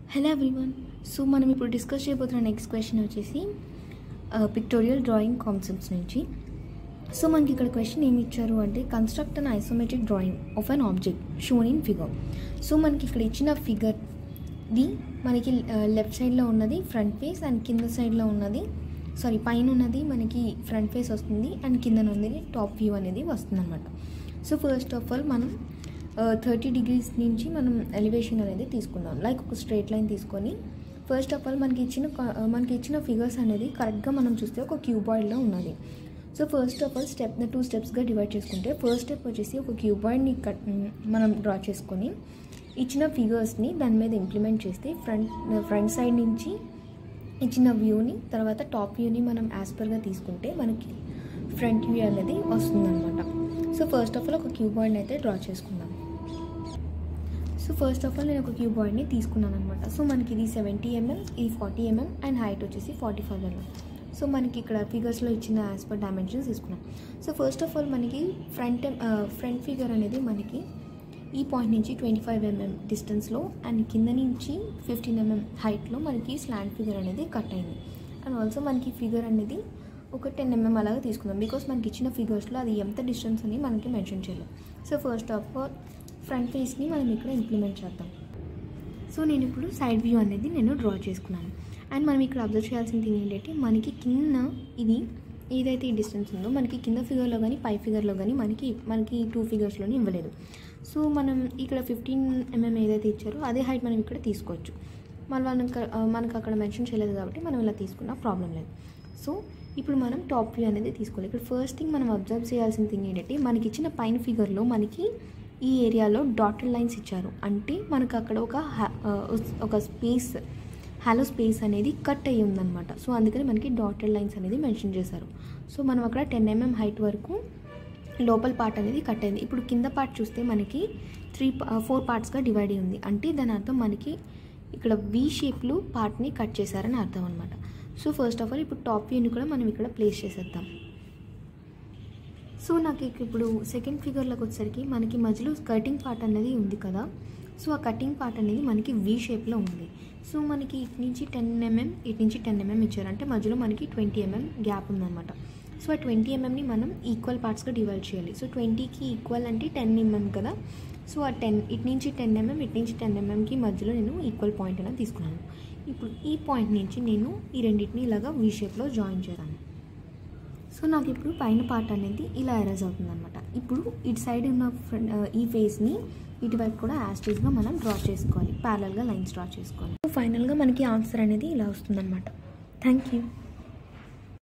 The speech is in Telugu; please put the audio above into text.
హలో ఎవ్రీవన్ సో మనం ఇప్పుడు డిస్కస్ చేయబోతున్న నెక్స్ట్ క్వశ్చన్ వచ్చేసి పిక్టోరియల్ డ్రాయింగ్ కాన్సెప్ట్స్ నుంచి సో మనకి ఇక్కడ క్వశ్చన్ ఏమి ఇచ్చారు అంటే construct an isometric drawing of an object shown in figure so మనకి ఇక్కడ ఇచ్చిన ఫిగర్ది మనకి లెఫ్ట్ సైడ్లో ఉన్నది ఫ్రంట్ ఫేస్ అండ్ కింద సైడ్లో ఉన్నది సారీ పైన ఉన్నది మనకి ఫ్రంట్ ఫేస్ వస్తుంది అండ్ కింద ఉన్నది టాప్ వ్యూ అనేది వస్తుంది అనమాట సో ఫస్ట్ ఆఫ్ ఆల్ మనం థర్టీ డిగ్రీస్ నుంచి మనం ఎలివేషన్ అనేది తీసుకుందాం లైక్ ఒక స్ట్రైట్ లైన్ తీసుకొని ఫస్ట్ ఆఫ్ ఆల్ మనకి ఇచ్చిన క- మనకి ఇచ్చిన ఫిగర్స్ అనేది కరెక్ట్గా మనం చూస్తే ఒక క్యూబాయిడ్లో ఉన్నది so first of all step two స్టెప్స్గా డివైడ్ చేసుకుంటే ఫస్ట్ స్టెప్ వచ్చేసి ఒక క్యూబాయిడ్ని కట్ మనం డ్రా చేసుకొని ఇచ్చిన ఫిగర్స్ని దాని మీద ఇంప్లిమెంట్ చేస్తే ఫ్రంట్ ఫ్రంట్ సైడ్ నుంచి ఇచ్చిన వ్యూని తర్వాత టాప్ వ్యూని మనం యాజ్ పర్గా తీసుకుంటే మనకి ఫ్రంట్ వ్యూ అనేది వస్తుందన్నమాట సో ఫస్ట్ ఆఫ్ ఆల్ ఒక క్యూబాయిడ్ని అయితే డ్రా చేసుకుందాం సో ఫస్ట్ ఆఫ్ ఆల్ నేను ఒక క్యూబాయిడ్ని తీసుకున్నాను అనమాట సో మనకి ఇది సెవెంటీ ఎంఎం ఇది ఫార్టీ ఎంఎం అండ్ హైట్ వచ్చేసి ఫార్టీ ఫైవ్ ఎంఎం సో మనకి ఇక్కడ ఫిగర్స్లో ఇచ్చిన యాజ్ పర్ డైమెన్షన్స్ తీసుకున్నాం సో ఫస్ట్ ఆఫ్ ఆల్ మనకి ఫ్రంట్ ఫ్రంట్ ఫిగర్ అనేది మనకి ఈ పాయింట్ నుంచి ట్వంటీ ఫైవ్ ఎంఎం డిస్టెన్స్లో అండ్ కింద నుంచి ఫిఫ్టీన్ ఎంఎం హైట్లో మనకి స్లాండ్ ఫిగర్ అనేది కట్ అయింది అండ్ ఆల్సో మనకి ఫిగర్ అనేది ఒక టెన్ ఎంఎం అలాగా తీసుకుందాం బికాస్ మనకి ఇచ్చిన ఫిగర్స్లో అది ఎంత డిస్టెన్స్ అని మనకి మెన్షన్ చేయలేదు so first of all front ఫేస్ని మనం ఇక్కడ ఇంప్లిమెంట్ చేద్దాం సో నేను ఇప్పుడు సైడ్ వ్యూ అనేది నేను డ్రా చేసుకున్నాను అండ్ మనం ఇక్కడ అబ్జర్వ్ చేయాల్సిన థింగ్ ఏంటంటే మనకి కింద ఇది ఏదైతే ఈ డిస్టెన్స్ ఉందో మనకి కింద ఫిగర్లో కానీ పై ఫిగర్లో కానీ మనకి మనకి టూ ఫిగర్స్లోనే ఇవ్వలేదు సో మనం ఇక్కడ ఫిఫ్టీన్ ఎంఎం ఏదైతే ఇచ్చారో అదే హైట్ మనం ఇక్కడ తీసుకోవచ్చు మళ్ళీ మనకు మనకు అక్కడ మెన్షన్ చేయలేదు కాబట్టి మనం ఇలా తీసుకున్నా ప్రాబ్లం లేదు సో ఇప్పుడు మనం టాప్ వ్యూ అనేది తీసుకోవాలి ఇక్కడ ఫస్ట్ థింగ్ మనం అబ్జర్వ్ చేయాల్సిన థింగ్ ఏంటంటే మనకి ఇచ్చిన పైన ఫిగర్లో మనకి ఈ ఏరియాలో డాటెడ్ లైన్స్ ఇచ్చారు అంటే మనకు అక్కడ ఒక హా- ఆ, ఒక స్పేస్ హాలో స్పేస్ అనేది కట్ అయ్యి ఉందన్నమాట సో అందుకని మనకి డాటెడ్ లైన్స్ అనేది మెన్షన్ చేశారు సో మనం అక్కడ టెన్ ఎంఎం హైట్ వరకు లోపల పార్ట్ అనేది కట్ అయింది ఇప్పుడు కింద పార్ట్ చూస్తే మనకి త్రీ ఫోర్ పార్ట్స్గా డివైడ్ అయి ఉంది అంటే దాని అర్థం మనకి ఇక్కడ వి షేప్లో పార్ట్ని కట్ చేశారని అర్థం అనమాట సో ఫస్ట్ ఆఫ్ ఆల్ ఇప్పుడు టాప్ వ్యూని కూడా మనం ఇక్కడ ప్లేస్ చేసేద్దాం సో నాకు ఇక ఇప్పుడు సెకండ్ ఫిగర్లోకి వచ్చేసరికి మనకి మధ్యలో కటింగ్ పార్ట్ అనేది ఉంది కదా సో ఆ కటింగ్ పార్ట్ అనేది మనకి వి షేప్లో ఉంది సో మనకి ఇటు నుంచి టెన్ ఎంఎం ఇటు నుంచి టెన్ ఎంఎం ఇచ్చారు అంటే మధ్యలో మనకి ట్వంటీ ఎంఎం గ్యాప్ ఉందన్నమాట సో ఆ ట్వంటీ ఎంఎంని మనం ఈక్వల్ పార్ట్స్గా డివైడ్ చేయాలి సో ట్వంటీకి ఈక్వల్ అంటే టెన్ ఎంఎం కదా సో ఆ టెన్ ఇటు నుంచి టెన్ ఎంఎం ఇటు నుంచి టెన్ ఎంఎంకి మధ్యలో నేను ఈక్వల్ పాయింట్ అనేది తీసుకున్నాను ఇప్పుడు ఈ పాయింట్ నుంచి నేను ఈ రెండింటిని ఇలాగా వి షేప్లో జాయిన్ చేశాను సో నాకు ఇప్పుడు పైన పార్ట్ అనేది ఇలా ఎరేజ్ అవుతుంది అనమాట ఇప్పుడు ఇటు సైడ్ ఉన్న ఫ్రంట్ ఈ ఫేస్ని ఇటువైపు కూడా యాస్టేజ్గా మనం డ్రా చేసుకోవాలి ప్యారల్గా లైన్స్ డ్రా చేసుకోవాలి ఫైనల్గా మనకి ఆన్సర్ అనేది ఇలా వస్తుందన్నమాట థ్యాంక్ యూ